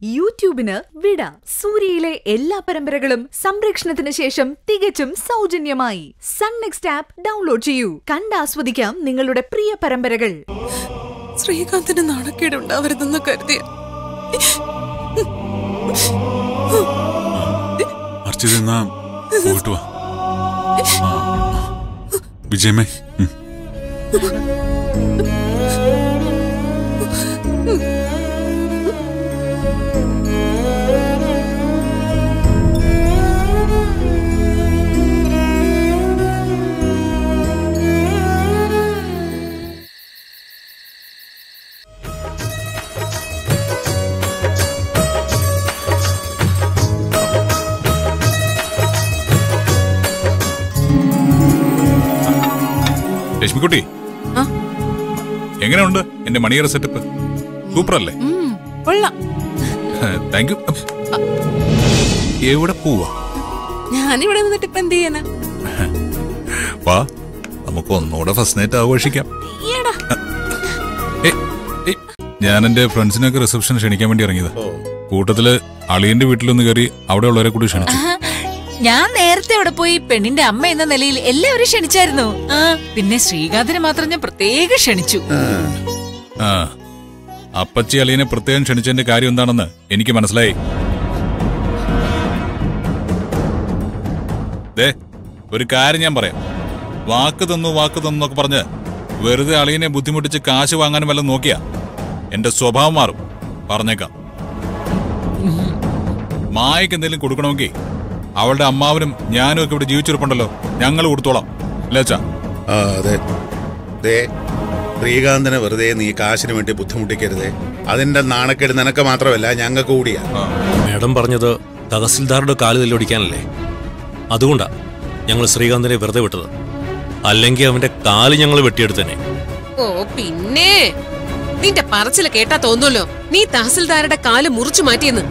യൂട്യൂബിന് വിട സൂര്യയിലെ എല്ലാ പരമ്പരകളും സംരക്ഷണത്തിന് ശേഷം തികച്ചും സൗജന്യമായി സൺ നെക്സ്റ്റ് ആപ്പ് ഡൗൺലോഡ് ചെയ്യൂ കണ്ടാസ്വദിക്കാം നിങ്ങളുടെ പ്രിയ പരമ്പരകൾ ശ്രീകാന്തിന് നാണക്കേട് ഉണ്ടാവരുതെന്ന് കരുതിയ അർച്ചിത എന്നാ പോയിട്ട് വാ ആ. വിജയമേ ഉം. ലക്ഷ്മിക്കുട്ടി ആ? എങ്ങനെയുണ്ട് എന്റെ മണിയറ സെറ്റപ്പ് സൂപ്പർ അല്ലേ കൊള്ളാം താങ്ക് യു എവിടെ പോവാ ഞാനിവിടെ നിന്നിട്ട് ഇപ്പൊ എന്ത് ചെയ്യാനാ വാ നമുക്ക് ഒന്നുകൂടെ ഫസ്റ്റ് നൈറ്റ് ആഘോഷിക്കാം ഈയടാ ഏയ്, ഏയ്, ഞാൻ എന്റെ ഫ്രണ്ട്സിനൊക്കെ റിസപ്ഷൻ ക്ഷണിക്കാൻ വേണ്ടി ഇറങ്ങിയതാ കൂട്ടത്തില് അളിയന്റെ വീട്ടിലൊന്ന് കയറി അവിടെ ഉള്ളവരെ കൂടി ക്ഷണിച്ചു ഞാൻ നേരത്തെ അവിടെ പോയി പെണ്ണിന്റെ അമ്മ എന്ന നിലയിൽ എല്ലാവരും ക്ഷണിച്ചായിരുന്നു ആ, പിന്നെ ശ്രീകാന്തിനെ മാത്രം ഞാൻ പ്രത്യേകം ക്ഷണിച്ചു ആ അപ്പച്ചി അളിയനെ പ്രത്യേകം ക്ഷണിച്ചതിന്റെ കാര്യം എന്താണെന്ന് എനിക്ക് മനസ്സിലായി ദേ ഒരു കാര്യം ഞാൻ പറയാം വാക്ക് തന്നു വാക്ക് തന്നു എന്നൊക്കെ പറഞ്ഞ് വെറുതെ അളിയനെ ബുദ്ധിമുട്ടിച്ച് കാശ് വാങ്ങാനും വല്ലതും നോക്കിയാ എന്റെ സ്വഭാവം മാറും പറഞ്ഞേക്കാം മായക്ക് എന്തെങ്കിലും കൊടുക്കണമെങ്കിൽ അവളുടെ അമ്മാവനും ഞാനും ഒക്കെ ഇവിടെ ജീവിച്ചിരിപ്പുണ്ടല്ലോ ഞങ്ങൾ കൊടുത്തോളാം ലേച്ചാ ആ അതെ ദേ ശ്രീകാന്തനെ വെറുതെ നീ കാശിന് വേണ്ടി ബുദ്ധിമുട്ടിക്കരുതേ അതിന്റെ നാണക്കേട് നിനക്ക് മാത്രമല്ല ഞങ്ങൾക്ക് കൂടിയാ മേഡം പറഞ്ഞത് തഹസിൽദാറുടെ കാല് തല്ലൊടിക്കാനല്ലേ അതുകൊണ്ടാ ഞങ്ങൾ ശ്രീകാന്തിനെ വെറുതെ വിട്ടത് അല്ലെങ്കിൽ അവന്റെ കാല് ഞങ്ങൾ വെട്ടിയെടുത്തനെ ഓ പിന്നെ നിന്റെ പറച്ചില് കേട്ടാ തോന്നുമല്ലോ നീ തഹസിൽദാരുടെ കാല് മുറിച്ചു മാറ്റിയെന്ന്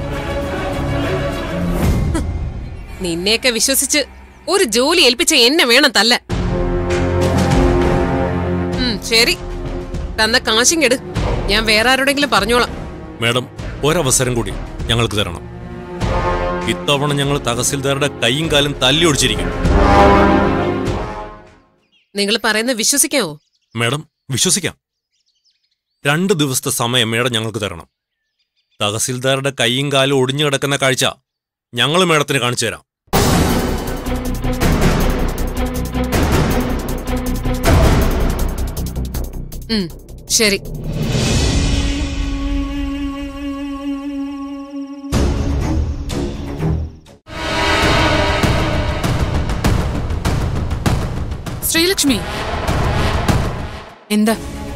ഹ്, നിന്നെയൊക്കെ വിശ്വസിച്ച് ഒരു ജോലി ഏൽപ്പിച്ച എന്നെ വേണം തല്ല ഉം, ശരി തന്ന കാശിങ്ങെട് ഞാൻ വേറെ ആരോടെങ്കിലും പറഞ്ഞോളാം മേഡം ഒരവസരം കൂടി ഞങ്ങൾക്ക് തരണം ഇത്തവണ ഞങ്ങൾ തഹസിൽദാരുടെ കൈയും കാലും തല്ലി ഒടിച്ചിരിക്കും നിങ്ങൾ പറയുന്നത് വിശ്വസിക്കാവോ മേഡം വിശ്വസിക്കാം രണ്ട് ദിവസത്തെ സമയം മേഡം ഞങ്ങൾക്ക് തരണം തഹസിൽദാരുടെ കൈയും കാലും ഒടിഞ്ഞു കിടക്കുന്ന കാഴ്ച ഞങ്ങൾ മേഡത്തിന് കാണിച്ചു തരാം ഉം, ശരി ശ്രീലക്ഷ്മി എന്താ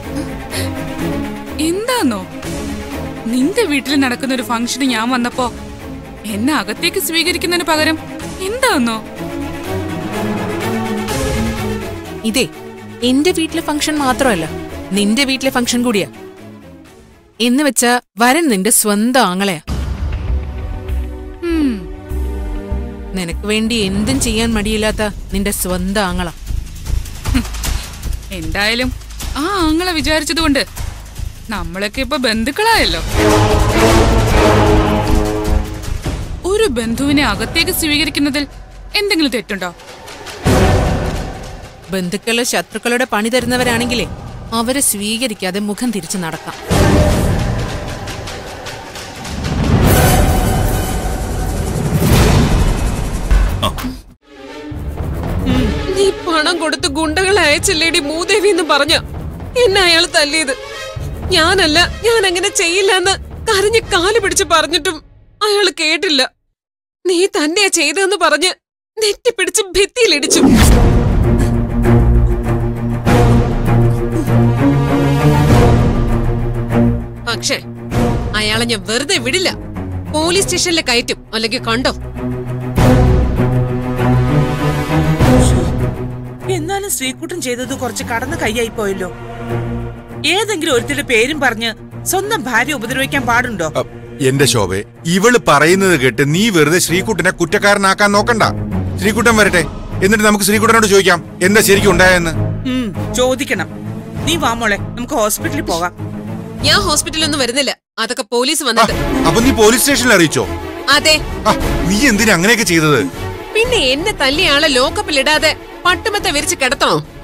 എന്താന്നോ നിന്റെ വീട്ടിൽ നടക്കുന്ന ഒരു ഫംഗ്ഷന് ഞാൻ വന്നപ്പോ എന്നെ അകത്തേക്ക് സ്വീകരിക്കുന്നതിന് പകരം എന്താന്നോ ഇതേ എന്റെ വീട്ടിലെ ഫംഗ്ഷൻ മാത്രമല്ല നിന്റെ വീട്ടിലെ ഫംഗ്ഷൻ കൂടിയാ എന്ന് വെച്ചാ വരൻ നിന്റെ സ്വന്തം ആങ്ങളെയാ ഉം, നിനക്ക് വേണ്ടി എന്തും ചെയ്യാൻ മടിയില്ലാത്ത നിന്റെ സ്വന്തം ആങ്ങള എന്തായാലും ആ ആങ്ങളെ വിചാരിച്ചതുകൊണ്ട് നമ്മളൊക്കെ ഇപ്പൊ ബന്ധുക്കളായല്ലോ ഒരു ബന്ധുവിനെ അകത്തേക്ക് സ്വീകരിക്കുന്നതിൽ എന്തെങ്കിലും തെറ്റുണ്ടോ ബന്ധുക്കള് ശത്രുക്കളുടെ പണി തരുന്നവരാണെങ്കിലേ അവരെ സ്വീകരിക്കാതെ മുഖം തിരിച്ചു നടക്കാം നീ പണം കൊടുത്ത് ഗുണ്ടകളെ അയച്ചില്ലേടി മൂദേവി എന്ന് പറഞ്ഞ എന്നെ അയാൾ തല്ലിയത് ഞാനല്ല ഞാൻ അങ്ങനെ ചെയ്യില്ലെന്ന് കരഞ്ഞ് കാല് പിടിച്ച് പറഞ്ഞിട്ടും അയാൾ കേട്ടില്ല നീ തന്നെയാ ചെയ്തതെന്ന് പറഞ്ഞ് നെറ്റിപ്പിടിച്ച് ഭിത്തിയിലിടിച്ചു പക്ഷേ അയാളെ ഞാൻ വെറുതെ വിടില്ല പോലീസ് സ്റ്റേഷനിൽ കയറ്റും അല്ലെങ്കിൽ കണ്ടോ എന്നാലും ശ്രീകുട്ടൻ ചെയ്തത് കുറച്ച് കടന്നു കൈയായി പോയല്ലോ ഏതെങ്കിലും ഒരുത്തിന്റെ പേരും പറഞ്ഞ് സ്വന്തം ഭാര്യ ഉപദ്രവിക്കാൻ പാടുണ്ടോ അ, എന്റെ ശോഭെ ഇവള് പറയുന്നത് കേട്ട് നീ വെറുതെ ശ്രീകുട്ടനെ കുറ്റക്കാരനാക്കാൻ നോക്കണ്ട ശ്രീകുട്ടൻ വരട്ടെ എന്നിട്ട് നമുക്ക് ശ്രീകുട്ടനോട് ചോദിക്കാം എന്താ ശരിക്കും ഉണ്ടായെന്ന് ഉം ചോദിക്കണം നീ വാ മോളെ നമുക്ക് ഹോസ്പിറ്റലിൽ പോകാം ഞാൻ ഹോസ്പിറ്റലിലൊന്നും വരുന്നില്ല അതൊക്കെ പോലീസ് ആ, വന്നിട്ട് അപ്പൊ നീ പോലീസ് സ്റ്റേഷനിൽ അറിയിച്ചോ അതെ ആ, നീ എന്തിനാ അങ്ങനെയൊക്കെ ചെയ്തത് പിന്നെ എന്നെ തല്ലിയ ആളെ ലോക്കപ്പിലിടാതെ പട്ടുമത്തെ വിരിച്ച് കിടത്തണോ